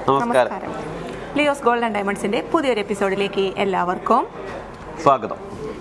നമസ്കാരം Leo's gold and ഡയമണ്ട്സിന്റെ പുതിയൊരു എപ്പിസോഡിലേക്ക് എല്ലാവർക്കും സ്വാഗതം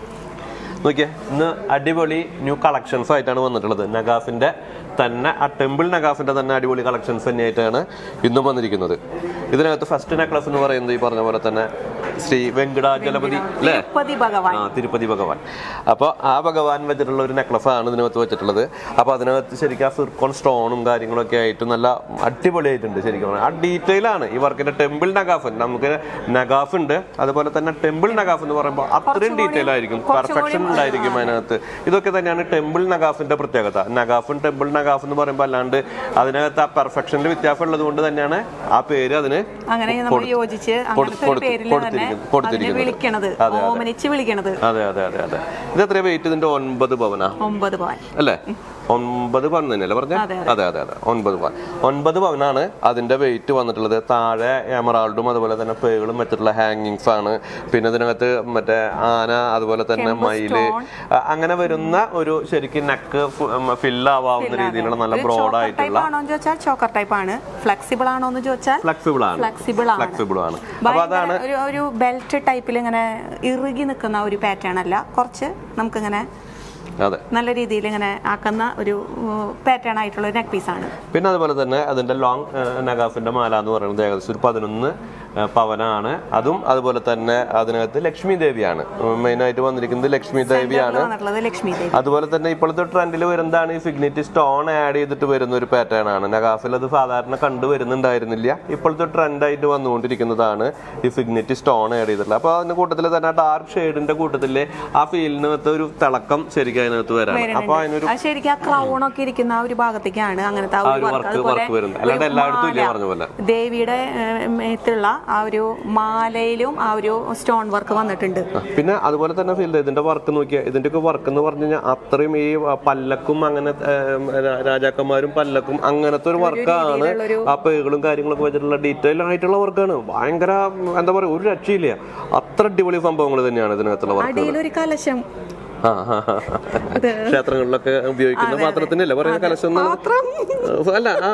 നോക്കിയേ ഇന്ന് അടിപൊളി ന്യൂ കളക്ഷൻസ് ആയിട്ടാണ് വന്നിട്ടുള്ളത് നഗാഫിന്റെ തന്നെ ആ ടെമ്പിൾ നഗാഫിന്റെ തന്നെ അടിപൊളി കളക്ഷൻസ് തന്നെയായിട്ടാണ് ഇന്നും വന്നിരിക്കുന്നത് ഇതിനകത്ത് ഫസ്റ്റ് നെക്ലസ് എന്ന് പറയുന്നത് ഈ പറഞ്ഞ പോലെ തന്നെ ശ്രീ വെങ്കടാചലപതി അല്ലേ തിരുപ്പതി ഭഗവാൻ ആ തിരുപ്പതി ഭഗവാൻ അപ്പോൾ ആ ഭഗവാൻ വെച്ചിട്ടുള്ള ഒരു നെക്ലസ് ആണ് ഇതിനകത്ത് വെച്ചിട്ടുള്ളത് അപ്പോൾ അതിനകത്ത് ശരിക്കും ആ സിർക്കോൺ സ്റ്റോണും കാര്യങ്ങളൊക്കെ ആയിട്ട് നല്ല അടിപൊളിയായിട്ടുണ്ട് ശരിക്കും പറഞ്ഞാൽ. ആ ഡീറ്റെയിൽ ആണ് ഈ വർക്കിന്റെ ടെമ്പിൾ നഗാഫ് നമുക്ക് നഗാഫ് ഉണ്ട് അതുപോലെ തന്നെ ടെമ്പിൾ നഗാഫ് എന്ന് പറയുമ്പോൾ അത്രയും ഡീറ്റെയിൽ ആയിരിക്കും പെർഫെക്ഷൻ ഉണ്ടായിരിക്കും അതിനകത്ത് ഇതൊക്കെ തന്നെയാണ് ടെമ്പിൾ നഗാഫിന്റെ പ്രത്യേകത നഗാഫും ടെമ്പിൾ നഗാഫ് എന്ന് പറയുമ്പോൾ അല്ലാണ്ട് അതിനകത്ത് ആ പെർഫെക്ഷനിൽ വ്യത്യാസം ഉള്ളത് കൊണ്ട് തന്നെയാണ് ആ പേര് അതിന് അങ്ങനെ നമ്മൾ യോജിച്ച് അങ്ങനത്തെ ഒരു പേരിൽ തന്നെ അതിനെ കൊടുത്തിരിക്കുന്നത് വിളിക്കണത് ഓമനിച്ച് വിളിക്കണത് അതെ അതെ അതെ അതെ ഇത് എത്ര വെയിറ്റ് ഇതിന്റെ ഒൻപത് പവനാ ഒമ്പത് പവൻ അല്ലേ ഒൻപത് പവൻ തന്നെയല്ലേ പറഞ്ഞ അതെ, അതെ അതെ അതെ ഒൻപത് പവൻ ഒൻപത് പവനാണ് അതിന്റെ വെയിറ്റ് വന്നിട്ടുള്ളത് താഴെ എമറാൾഡും അതുപോലെ തന്നെ പേളും വെച്ചിട്ടുള്ള ഹാങ്ങിങ്സ് ആണ് പിന്നെ ഇതിനകത്ത് മറ്റേ ആന അതുപോലെ തന്നെ മയില് അ- അങ്ങനെ വരുന്ന ഒരു ശരിക്കും നെക്ക് ഫില്ല് ആവാവുന്ന രീതിയിലുള്ള നല്ല ബ്രോഡ് ആയിട്ടുള്ള ടൈപ്പ് ആണോ എന്ന് ചോദിച്ചാൽ ചോക്കർ ടൈപ്പ് ആണ് ഫ്ലെക്സിബിൾ ആണോ എന്ന് ചോദിച്ചാൽ ഫ്ലെക്സിബിൾ ആണ് ഫ്ലെക്സിബിൾ ആണ് ഫ്ലെക്സിബിൾ ആണ് അപ്പൊ ഭയങ്കര അതാണ് ഒരു ഒരു ബെൽറ്റ് ടൈപ്പിൽ ഇങ്ങനെ ഇറുകി നിൽക്കുന്ന ഒരു പാറ്റേൺ അല്ല കുറച്ച് നമുക്കിങ്ങനെ അതെ നല്ല രീതിയിൽ ഇങ്ങനെ ആക്കുന്ന ഒരു പാറ്റേൺ ആയിട്ടുള്ള ഒരു നെക്ക് പീസ് ആണ് പിന്നെ അതുപോലെ തന്നെ അതിന്റെ ലോങ് നഗാഫിന്റെ മാല എന്ന് പറയുന്നത് ഏകദേശം ഒരു പതിനൊന്ന് ഏഹ്, പവനാണ് അതും അതുപോലെ തന്നെ അതിനകത്ത് ലക്ഷ്മി ദേവിയാണ് മെയിൻ ആയിട്ട് വന്നിരിക്കുന്നത് ലക്ഷ്മി ദേവിയാണ് വന്നിട്ടുള്ളത് ലക്ഷ്മി ദേവി അതുപോലെ തന്നെ ഇപ്പോഴത്തെ ട്രെൻഡിൽ വരുന്നതാണ് ഈ ഫിഗ്നിറ്റി സ്റ്റോൺ ആഡ് ചെയ്തിട്ട് വരുന്ന ഒരു പാറ്റേൺ ആണ് നഗാഫിൽ അത് സാധാരണ കണ്ടുവരുന്നുണ്ടായിരുന്നില്ല ഇപ്പോഴത്തെ ട്രെൻഡായിട്ട് വന്നുകൊണ്ടിരിക്കുന്നതാണ് ഈ ഫിഗ്നിറ്റി സ്റ്റോൺ ആഡ് ചെയ്തിട്ടുള്ളത് അപ്പോൾ അതിന്റെ കൂട്ടത്തിൽ തന്നെ ഡാർക്ക് ഷെയ്ഡിന്റെ കൂട്ടത്തിൽ ആ ഫീലിനകത്ത് ഒരു തിളക്കം ശരിക്കും അതിനകത്ത് വരാണ് അപ്പോൾ അതിനൊരു അത് ശരിക്കും ആ ക്രൗൺ ഒക്കെ ഇരിക്കുന്ന ആ ഒരു ഭാഗത്തേക്കാണ് അങ്ങനത്തെ ആ ആ ഒരു ഒരു വർക്ക് വർക്ക് അതുപോലെ വർക്ക് വരുന്നത് അല്ലാണ്ട് എല്ലായിടത്തും ഇല്ല പറഞ്ഞ പോലെ ദേവിയുടെ ഏഹ്, മേത്തുള്ള ആ ഒരു മാലയിലും ആ ഒരു സ്റ്റോൺ വർക്ക് വന്നിട്ടുണ്ട് പിന്നെ അതുപോലെ തന്നെ ഫീൽ ഇതിന്റെ വർക്ക് നോക്കിയാൽ ഇതിന്റെ ഒക്കെ വർക്ക് എന്ന് പറഞ്ഞു കഴിഞ്ഞാൽ അത്രയും ഈ പല്ലക്കും അങ്ങനെ ഏം, രാ- രാജാക്കന്മാരും പല്ലക്കും അങ്ങനത്തെ ഒരു വർക്കാണ് ആ പേകളും കാര്യങ്ങളൊക്കെ വെച്ചിട്ടുള്ള ഡീറ്റെയിൽ ആയിട്ടുള്ള വർക്കാണ് ഭയങ്കര ഉം, എന്താ പറയാ ഒരു രക്ഷയില്ല അത്ര അടിപൊളി സംഭവങ്ങൾ തന്നെയാണ് ഇതിനകത്തുള്ള വർക്ക് അടിയിലൊരു കലശം ആ, ആ, ആ. ക്ഷേത്രങ്ങളിലൊക്കെ ഉപയോഗിക്കുന്ന പാത്രത്തിനല്ലേ പറയുന്ന കലശം എന്നുള്ളത്? അല്ല ആ,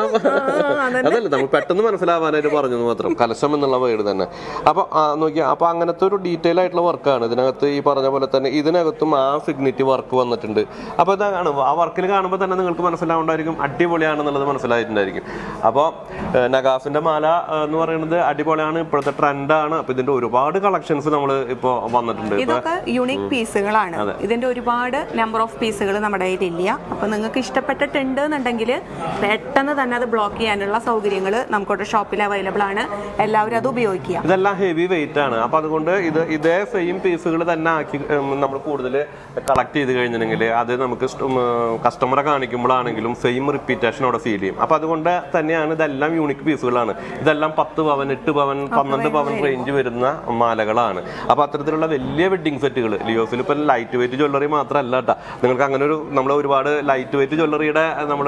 അതല്ല നമ്മൾ പെട്ടെന്ന് മനസ്സിലാവാനായിട്ട് പറഞ്ഞു എന്ന് മാത്രം കലശം എന്നുള്ള വേർഡ് തന്നെ അപ്പൊ നോക്കിയാ അപ്പൊ അങ്ങനത്തെ ഒരു ഡീറ്റെയിൽ ആയിട്ടുള്ള വർക്കാണ് ഇതിനകത്ത് ഈ പറഞ്ഞ പോലെ തന്നെ ഇതിനകത്തും ആ ഫിഗ്നിറ്റി വർക്ക് വന്നിട്ടുണ്ട് അപ്പൊ ഇതാ കാണും ആ വർക്കിൽ കാണുമ്പോൾ തന്നെ നിങ്ങൾക്ക് മനസ്സിലാവുണ്ടായിരിക്കും അടിപൊളിയാണെന്നുള്ളത് മനസ്സിലായിട്ടുണ്ടായിരിക്കും അപ്പോൾ നഗാഫിന്റെ മാല ആ, എന്ന് പറയുന്നത് അടിപൊളിയാണ് ഇപ്പോഴത്തെ ട്രെൻഡാണ് അപ്പൊ ഇതിന്റെ ഒരുപാട് കളക്ഷൻസ് നമ്മൾ ഇപ്പോൾ വന്നിട്ടുണ്ട് ഇപ്പൊ ഇതൊക്കെ യുണീക് പീസുകളാണ് ഇതിന്റെ ഒരുപാട് നമ്പർ ഓഫ് പീസുകൾ നമ്മുടെ കയ്യിലില്ല അപ്പൊ നിങ്ങൾക്ക് ഇഷ്ടപ്പെട്ടിട്ടുണ്ട് എന്നുണ്ടെങ്കിൽ പെട്ടെന്ന് തന്നെ അത് ബ്ലോക്ക് ചെയ്യാനുള്ള സൗകര്യങ്ങൾ നമുക്കൊരു ഷോപ്പിൽ അവൈലബിൾ ആണ് എല്ലാവരും അത് ഉപയോഗിക്കുക ഇതെല്ലാം ഹെവി വെയിറ്റ് ആണ് അപ്പൊ അതുകൊണ്ട് ഇത് ഇതേ സെയിം പീസുകൾ തന്നെ ആക്കി നമ്മൾ കൂടുതൽ കളക്ട് ചെയ്ത് കഴിഞ്ഞിട്ടുണ്ടെങ്കിൽ അത് നമുക്ക് കസ്റ്റമറെ കാണിക്കുമ്പോഴാണെങ്കിലും സെയിം റിപ്പീറ്റേഷൻ അവിടെ ഫീൽ ചെയ്യും അപ്പൊ അതുകൊണ്ട് തന്നെയാണ് ഇതെല്ലാം യൂണിക് പീസുകളാണ് ഇതെല്ലാം പത്ത് പവൻ എട്ട് പവൻ പന്ത്രണ്ട് പവൻ റേഞ്ച് വരുന്ന മാലകളാണ് അപ്പൊ അത്തരത്തിലുള്ള വലിയ വെഡിങ് സെറ്റുകൾ ലിയോസിൽ ഇപ്പൊ ലൈറ്റ് വെയിറ്റ് ജ്വല്ലറി മാത്രമല്ല കേട്ടോ നിങ്ങൾക്ക് അങ്ങനെ ഒരു നമ്മൾ ഒരുപാട് ലൈറ്റ് വെയിറ്റ് ജ്വല്ലറിയുടെ നമ്മൾ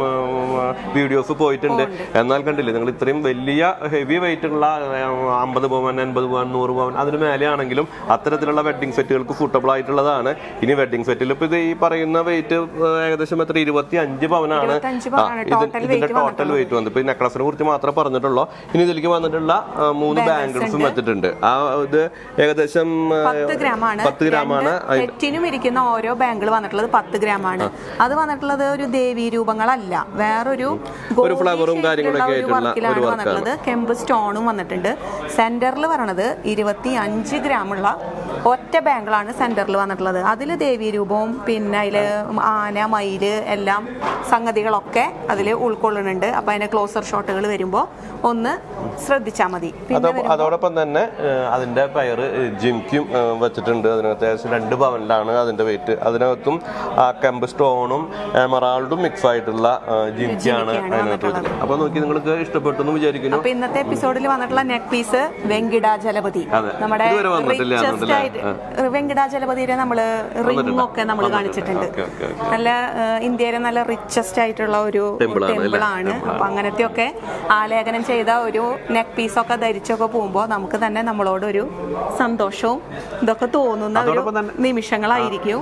വീഡിയോസ് പോയിട്ടുണ്ട് എന്നാൽ കണ്ടില്ലേ നിങ്ങൾ ഇത്രയും വലിയ ഹെവി വെയിറ്റ് ഉള്ള അമ്പത് പവൻ എൺപത് പവൻ നൂറ് പവൻ അതിന് മേലെയാണെങ്കിലും അത്തരത്തിലുള്ള വെഡിങ് സെറ്റുകൾക്ക് സൂട്ടബിൾ ആയിട്ടുള്ളതാണ് ഇനി വെഡിങ് സെറ്റിൽ ഇപ്പൊ ഇത് ഈ പറയുന്ന വെയിറ്റ് ഏകദേശം എത്ര ഇരുപത്തി അഞ്ച് പവനാണ് ഇരുപത്തഞ്ച് ആ, പവനാണ് ഇത് total ഇതിന്റെ weight ടോട്ടൽ വെയിറ്റ് വന്നു ഇപ്പൊ ഈ നെക്ലസിനെ കുറിച്ച് മാത്രമേ പറഞ്ഞിട്ടുള്ളൂ ഇനി ഇതിലേക്ക് വന്നിട്ടുള്ള ആ, മൂന്ന് ബാംഗിൾസും വെച്ചിട്ടുണ്ട് ആ ഇത് ഏകദേശം ആ, പത്ത് ഗ്രാം ആണ് പത്ത് ഗ്രാം ആണ് നെറ്റിനും ഇരിക്കുന്ന ഓരോ ബാങ്കിൾ വന്നിട്ടുള്ളത് പത്ത് ഗ്രാം ആണ് അത് വന്നിട്ടുള്ളത് ഒരു ദേവീ രൂപങ്ങളല്ല വേറൊരു ഒരു ഫ്ലവറും കാര്യങ്ങളൊക്കെ ആയിട്ടുള്ള ഒരു വർക്കിലാണ് വർക്കാണ്. വന്നിട്ടുള്ളത് കെമ്പ് സ്റ്റോണും വന്നിട്ടുണ്ട് സെന്ററിൽ പറയണത് ഇരുപത്തി അഞ്ച് ഗ്രാമുള്ള ഒറ്റ ബാങ്കിളാണ് സെന്ററിൽ വന്നിട്ടുള്ളത് അതിൽ ദേവീ രൂപവും പിന്നെ അതില് ആന മയില് എല്ലാം സംഗതികളൊക്കെ അതിൽ ഉൾക്കൊള്ളുന്നുണ്ട് അപ്പൊ അതിന്റെ ക്ലോസർ ഷോട്ടുകൾ വരുമ്പോൾ ഒന്ന് ശ്രദ്ധിച്ചാൽ മതി അത് അതോടൊപ്പം തന്നെ ഏഹ്, അതിന്റെ പയറ് ജിംക്കും ഏഹ്, വെച്ചിട്ടുണ്ട് അതിനകത്ത് ഏകദേശം രണ്ട് പവനിലാണ് അതിന്റെ വെയിറ്റ് അതിനകത്തും ആ കെമ്പ് സ്റ്റോണും എമറാൾഡും മിക്സ് ആയിട്ടുള്ള ഏഹ്, ജിംക്കിയാണ് അതിനകത്ത് വെച്ചിട്ടുള്ളത് അപ്പൊ നോക്കി നിങ്ങൾക്ക് ഇഷ്ടപ്പെട്ടു എന്ന് വിചാരിക്കുന്നു അപ്പൊ ഇന്നത്തെ എപ്പിസോഡിൽ വന്നിട്ടുള്ള നെക്ക് പീസ് വെങ്കിടാചലപതി അതെ. നമ്മുടെ ഇതുവരെ വന്നിട്ടില്ല richest അതുകൊണ്ടല്ലേ? ആയിട്ട് വെങ്കിടാചലപതിയുടെ നമ്മള് റിംഗ് ഒക്കെ നമ്മൾ കാണിച്ചിട്ടുണ്ട് ഓക്കെ ഓക്കെ നല്ല ഏഹ്, ഇന്ത്യയിലെ നല്ല റിച്ചസ്റ്റ് ആയിട്ടുള്ള ഒരു Temple ആണ് ടെമ്പിൾ ആണ് അപ്പൊ അങ്ങനത്തെ ഒക്കെ ആലേഖനം ചെയ്ത ഒരു നെക്ക് പീസ് ഒക്കെ ധരിച്ചൊക്കെ പോകുമ്പോൾ നമുക്ക് തന്നെ നമ്മളോട് ഒരു സന്തോഷവും ഇതൊക്കെ തോന്നുന്ന ഒരു അതോടൊപ്പം തന്നെ- നിമിഷങ്ങളായിരിക്കും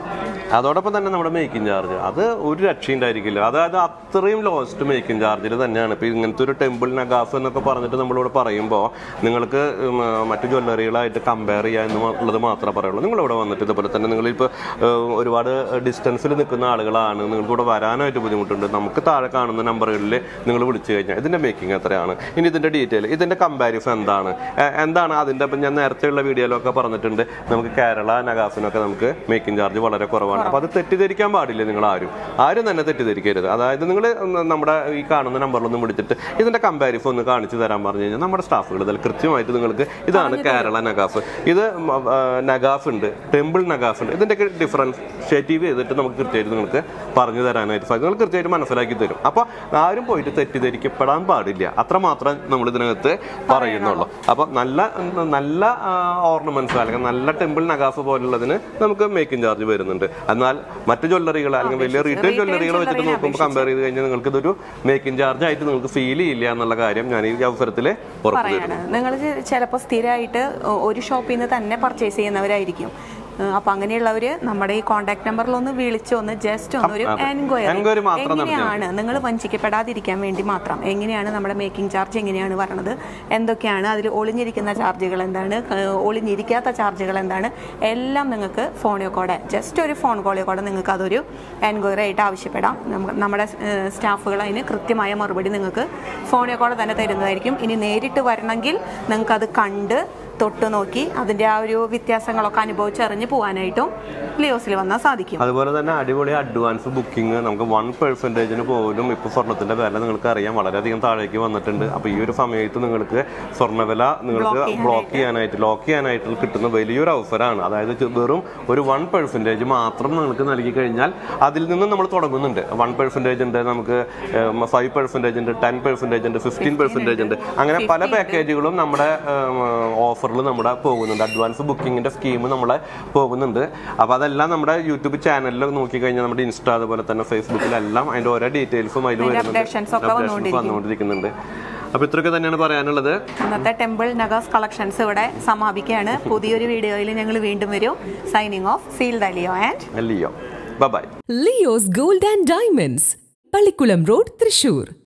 അതോടൊപ്പം തന്നെ നമ്മുടെ മേക്കിംഗ് ചാർജ് അത് ഒരു രക്ഷയുണ്ടായിരിക്കില്ല അതായത് അത്രയും ലോസ്റ്റ് മേക്കിംഗ് ചാർജിൽ തന്നെയാണ് ഇപ്പൊ ഇങ്ങനത്തെ ഒരു ടെമ്പിൾ നഗാഫ് എന്നൊക്കെ പറഞ്ഞിട്ട് നമ്മളിവിടെ പറയുമ്പോൾ നിങ്ങൾക്ക് ഉം, മറ്റു ജ്വല്ലറികളായിട്ട് കമ്പയർ ചെയ്യുക എന്നുള്ളത് മാത്രമേ പറയുള്ളൂ നിങ്ങൾ ഇവിടെ വന്നിട്ട് ഇതുപോലെ തന്നെ നിങ്ങളിപ്പോൾ ഒരുപാട് ഡിസ്റ്റൻസിൽ നിൽക്കുന്ന ആളുകളാണ് നിങ്ങൾക്ക് ഇവിടെ വരാനായിട്ട് ബുദ്ധിമുട്ടുണ്ട് നമുക്ക് താഴെ കാണുന്ന നമ്പറുകളിൽ നിങ്ങൾ വിളിച്ചു കഴിഞ്ഞാൽ ഇതിന്റെ മേക്കിംഗ് എത്രയാണ് ഇനി ഇതിന്റെ ഡീറ്റെയിൽ ഇതിന്റെ കമ്പാരിസൺ എന്താണ് എ- എന്താണ് അതിന്റെ ഇപ്പം ഞാൻ നേരത്തെയുള്ള വീഡിയോയിലൊക്കെ പറഞ്ഞിട്ടുണ്ട് നമുക്ക് കേരള നഗാസിനൊക്കെ നമുക്ക് മേക്കിംഗ് ചാർജ് വളരെ കുറവാണ് അപ്പൊ അത് തെറ്റിദ്ധരിക്കാൻ പാടില്ല നിങ്ങൾ ആരും ആരും തന്നെ തെറ്റിദ്ധരിക്കരുത് അതായത് നിങ്ങൾ നമ്മുടെ ഈ കാണുന്ന നമ്പറിലൊന്നും വിളിച്ചിട്ട് ഇതിന്റെ കമ്പാരിസൺ ഒന്ന് കാണിച്ചു തരാൻ പറഞ്ഞു കഴിഞ്ഞാൽ നമ്മുടെ സ്റ്റാഫുകൾ ഇതിൽ കൃത്യമായിട്ട് നിങ്ങൾക്ക് ഇതാണ് കേരള നഗാഫ് ഇത് മ, ആ, നഗാഫ് ഉണ്ട് ടെമ്പിൾ നഗാഫ് ഉണ്ട് ഇതിന്റെ ഡിഫറൻഷിയേറ്റീവ് ചെയ്തിട്ട് നമുക്ക് കൃത്യമായിട്ട് നിങ്ങൾക്ക് പറഞ്ഞു തരാനായിട്ട് സാധിക്കും നിങ്ങൾ കൃത്യമായിട്ട് മനസ്സിലാക്കി തരും അപ്പൊ ആരും പോയിട്ട് തെറ്റിദ്ധരിക്കപ്പെടാൻ പാടില്ല അത്രമാത്രം നമ്മൾ ഇതിനകത്ത് പറയുന്നുള്ളൂ അപ്പൊ നല്ല നല്ല ഓർണമെന്റ്സ് അല്ലെങ്കിൽ നല്ല ടെമ്പിൾ നഗാഫ് പോലുള്ളതിന് നമുക്ക് മേക്കിംഗ് ചാർജ് വരുന്നുണ്ട് എന്നാൽ മറ്റു ജ്വല്ലറികൾ അല്ലെങ്കിൽ വലിയ റീറ്റെയിൽ ജ്വല്ലറികൾ വെച്ചിട്ട് നോക്കുമ്പോൾ കമ്പയർ ചെയ്ത് കഴിഞ്ഞാൽ നിങ്ങൾക്ക് ഇതൊരു മേക്കിംഗ് ചാർജ് ആയിട്ട് നിങ്ങൾക്ക് ഫീൽ ചെയ്യില്ല എന്നുള്ള കാര്യം ഞാൻ ഈ അവസരത്തിൽ ഉറപ്പ് തരുന്നു പറയാണ് നിങ്ങൾ ചിലപ്പോൾ സ്ഥിരമായിട്ട് ഒരു ഷോപ്പിൽ നിന്ന് തന്നെ പർച്ചേസ് ചെയ്യുന്നവരായിരിക്കും ഏഹ് അപ്പൊ അങ്ങനെയുള്ളവർ നമ്മുടെ ഈ കോൺടാക്ട് നമ്പറിൽ ഒന്ന് വിളിച്ച് ഒന്ന് ജസ്റ്റ് ഒന്ന് ഒരു Enquiry എൻക്വയറി മാത്രം നടത്തിയാൽ എങ്ങനെയാണ് നിങ്ങൾ വഞ്ചിക്കപ്പെടാതിരിക്കാൻ വേണ്ടി മാത്രം എങ്ങനെയാണ് നമ്മുടെ മേക്കിംഗ് ചാർജ് എങ്ങനെയാണ് വരണത് എന്തൊക്കെയാണ് അതിൽ ഒളിഞ്ഞിരിക്കുന്ന ചാർജുകൾ എന്താണ് ഏഹ് ഒളിഞ്ഞിരിക്കാത്ത ചാർജുകൾ എന്താണ് എല്ലാം നിങ്ങൾക്ക് ഫോണിയോ കൂടെ ജസ്റ്റ് ഒരു ഫോൺ കോളിയോ കൂടെ നിങ്ങൾക്ക് അതൊരു എൻക്വയറി ആയിട്ട് ആവശ്യപ്പെടാം നമുക്ക് നമ്മുടെ സ്റ്റാഫുകൾ അതിന് കൃത്യമായ മറുപടി നിങ്ങൾക്ക് ഫോണിയോ കൂടെ തന്നെ തരുന്നതായിരിക്കും ഇനി നേരിട്ട് വരണമെങ്കിൽ നിങ്ങൾക്ക് അത് കണ്ട് തൊട്ട് നോക്കി അതിൻ്റെ ആ ഒരു വ്യത്യാസങ്ങളൊക്കെ അനുഭവിച്ചറിഞ്ഞ് പോകാനായിട്ടും ലിയോസിൽ വന്നാൽ സാധിക്കും അതുപോലെ തന്നെ അടിപൊളി അഡ്വാൻസ് ബുക്കിംഗ് നമുക്ക് വൺ പെർസെൻറ്റേജിന് പോലും ഇപ്പോൾ സ്വർണ്ണത്തിന്റെ വില നിങ്ങൾക്ക് അറിയാം വളരെയധികം താഴേക്ക് വന്നിട്ടുണ്ട് അപ്പോൾ ഈ ഒരു സമയത്ത് നിങ്ങൾക്ക് സ്വർണ്ണവില നിങ്ങൾക്ക് ബ്ലോക്ക് ചെയ്യാനായിട്ട് ലോക്ക് ചെയ്യാനായിട്ട് കിട്ടുന്ന വലിയൊരു അവസരമാണ് അതായത് ചെ- വെറും ഒരു വൺ പെർസെൻറ്റേജ് മാത്രം നിങ്ങൾക്ക് നൽകി കഴിഞ്ഞാൽ അതിൽ നിന്ന് നമ്മൾ തുടങ്ങുന്നുണ്ട് വൺ പെർസെൻറ്റേജ് ഉണ്ട് നമുക്ക് ഫൈവ് പെർസെൻറ്റേജ് ഉണ്ട് ടെൻ പെർസെൻറ്റേജ് ഉണ്ട് ഫിഫ്റ്റീൻ പെർസെൻറ്റേജ് ഉണ്ട് അങ്ങനെ പല പാക്കേജുകളും നമ്മുടെ ഓഫറിൽ നമ്മുടെ പോകുന്നുണ്ട് അഡ്വാൻസ് ബുക്കിങ്ങിന്റെ സ്കീം നമ്മളെ പോകുന്നുണ്ട് അപ്പോൾ അതെല്ലാം നമ്മുടെ യൂട്യൂബ് ചാനലിൽ നോക്കിക്കഴിഞ്ഞാൽ നമ്മുടെ ഇൻസ്റ്റ അതുപോലെ തന്നെ ഫേസ്ബുക്കിലെല്ലാം അതിന്റെ ഓരോ ഡീറ്റെയിൽസും അതിൽ വരുന്നുണ്ട് updations ഒക്കെ Updations വന്നുകൊണ്ടിരിക്കുന്നുണ്ട് അപ്പോൾ ഇത്രയൊക്കെ തന്നെയാണ് പറയാനുള്ളത് ഇന്നത്തെ ടെമ്പിൾ നഗാസ് കളക്ഷൻസ് ഇവിടെ സമാപിക്കുകയാണ് പുതിയൊരു വീഡിയോയിൽ ഞങ്ങൾ വീണ്ടും വരും signing off feel the Leo and Leo bye Leo's Gold and Diamonds, Palikulam Road, Thrissur.